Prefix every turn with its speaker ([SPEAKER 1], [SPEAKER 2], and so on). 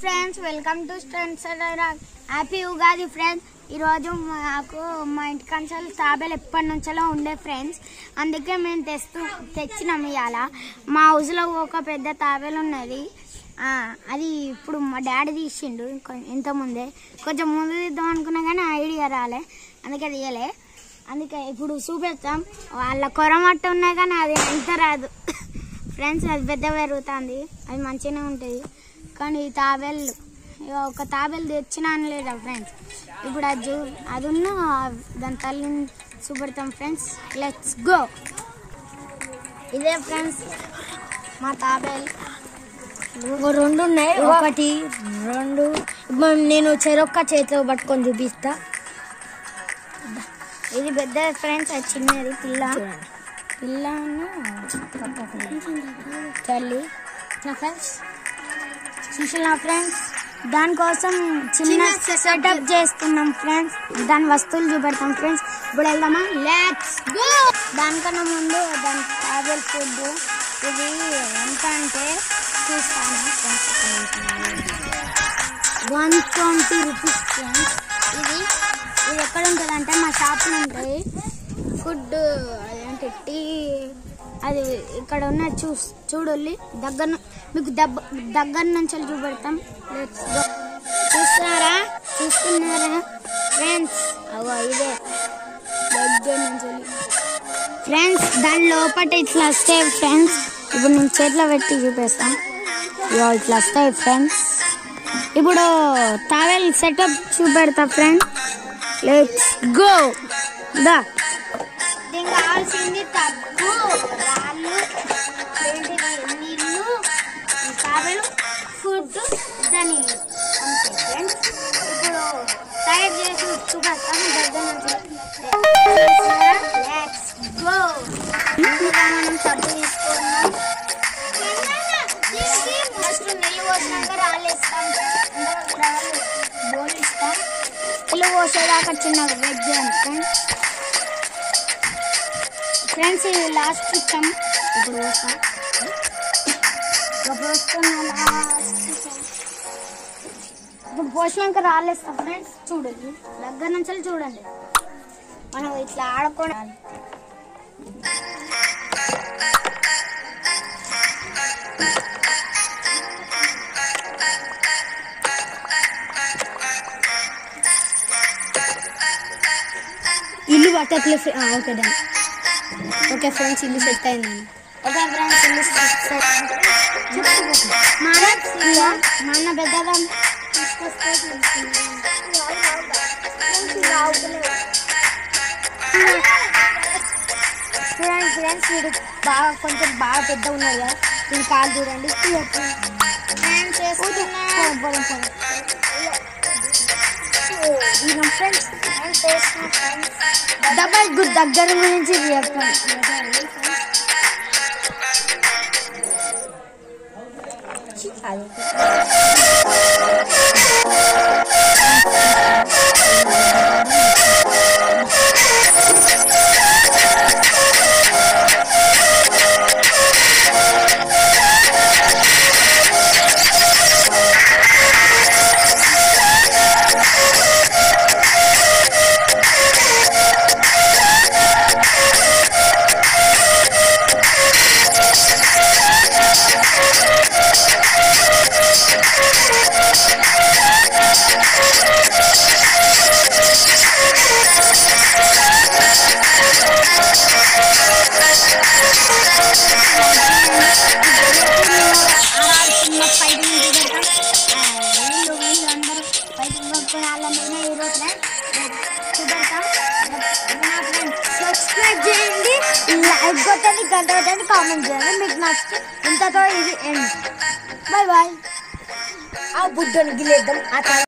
[SPEAKER 1] Friends welcome to స్ట్రెండ్స్ happy Ugadi friends ఈరోజు మాకు మా ఇంటి కంచాలు తాబేలు ఎప్పటి నుంచో ఉండే ఫ్రెండ్స్ అందుకే మేము తెస్తూ తెచ్చినాం ఇవాళ మా హౌస్లో ఒక పెద్ద తాబేలు ఉన్నది ఆ, అది ఇప్పుడు మా డాడీ తీసిండు ఇంకొ- ఇంత ముందే కొంచెం ముందు తీద్దాం అనుకున్నా కానీ ఐడియా రాలే అందుకే తీయలే అందుకే ఇప్పుడు చూపిస్తాం వాళ్ళ కొరమట్ట ఉన్నాయి కానీ అది ఎంత రాదు ఫ్రెండ్స్ అది పెద్ద పెరుగుతుంది అది మంచిగానే ఉంటుంది కానీ ఈ తాబేళ్ళు ఇక ఒక తాబేలు తెచ్చినా అని లేదా ఫ్రెండ్స్ ఇప్పుడు అది చూ అది ఉన్న దాని తల్లిని చూపెడతాం ఫ్రెండ్స్ లెట్స్ గో ఇదే ఫ్రెండ్స్ మా తాబేలు
[SPEAKER 2] రెండు ఉన్నాయి ఒకటి రెండు ఇప్పుడు నేను చెరొక్క చేతిలో పట్టుకొని చూపిస్తా
[SPEAKER 1] ఇది పెద్ద ఫ్రెండ్స్ అది చిన్నది పిల్ల పిల్లను తల్లి నా ఫ్రెండ్స్ చూసిన ఫ్రెండ్స్ దానికోసం చిన్న సెటప్ చేస్తున్నాం ఫ్రెండ్స్ దాని వస్తువులు చూపెడతాం ఫ్రెండ్స్ ఇప్పుడు వెళ్దామా లెట్స్ గో దానికన్నా ముందు దాని ట్రావెల్ ఫుడ్ ఇది ఎంత అంటే చూస్తాను వన్ ట్వంటీ రూపీస్ ఫ్రెండ్స్ ఇది ఇది ఎక్కడ ఉంటుంది అంటే మా షాప్లో ఉంటుంది ఫుడ్ అదేంటి టీ అది ఇక్కడ ఉన్న చూ చూడొల్లి దగ్గర ను- మీకు దబ్బ దగ్గర నుంచి చూపెడతాం Let's go. చూస్తున్నారా చూస్తున్నారా ఫ్రెండ్స్ అవో ఇదే దగ్గర నుంచి ఫ్రెండ్స్ దాని లోపల ఇట్లా వస్తాయి ఫ్రెండ్స్ ఇప్పుడు నేను చేతిలో పెట్టి చూపిస్తాను ఇగో ఇట్లా వస్తాయి ఫ్రెండ్స్ ఇప్పుడు టావెల్ సెటప్ చూపెడతా ఫ్రెండ్ లెట్స్ గో దా దీనికి కావాల్సింది తగ్గు రాళ్ళు ఏంటిది నీళ్ళు టావెల్ ఫుడ్ దాని అంతే ఫ్రెండ్స్ ఇప్పుడు తయారు చేసి చూపిస్తాను దగ్గర నుంచి లెట్స్ గో ముందుగా మనం తగ్గు తీసుకున్నాం ఫస్ట్ నెయ్యి పోసినాక రాళ్ళు ఇస్తాం రాళ్ళు బోల్ ఇస్తాం నెయ్యి పోసేదాకా చిన్న వెజ్ ఫ్రెండ్స్ ఫ్రెండ్స్ ఇది లాస్ట్ ఇస్తాం ఇప్పుడు పోస్తాం ఇప్పుడు వస్తున్న లాస్ట్ ఇప్పుడు పోసినాక రాళ్ళు ఇస్తాం ఫ్రెండ్స్ చూడండి దగ్గర నుంచి చూడండి మనం ఇట్లా ఆడుకోవడం
[SPEAKER 2] ఇల్లు పట్టట్లే ఫ్రె- ఆ, ఓకే డన్ ఓకే ఫ్రెండ్స్ ఇల్లు సెట్ అయింది
[SPEAKER 1] ఓకే ఫ్రెండ్స్ ఇల్లు మా అన్న మా అన్న పెద్దగా తీసుకొస్తే చూడండి ఫ్రెండ్స్ వీడు బాగా కొంచెం బాగా పెద్ద ఉన్నది కదా దీని కాలు చూడండి ఫ్రెండ్స్ ఫ్రెండ్స్
[SPEAKER 2] డబల్ గుడ్ దగ్గర గురించి చెప్పండి
[SPEAKER 1] సబ్స్క్రైబ్ చేయండి లైక్ కొట్టండి గంట కొట్టండి కామెంట్ చేయండి మీకు నచ్చితే ఇంతతో ఇది ఎండ్ బాయ్ బాయ్
[SPEAKER 2] ఆ బుడ్డని గిలేద్దాం ఆ తర్వాత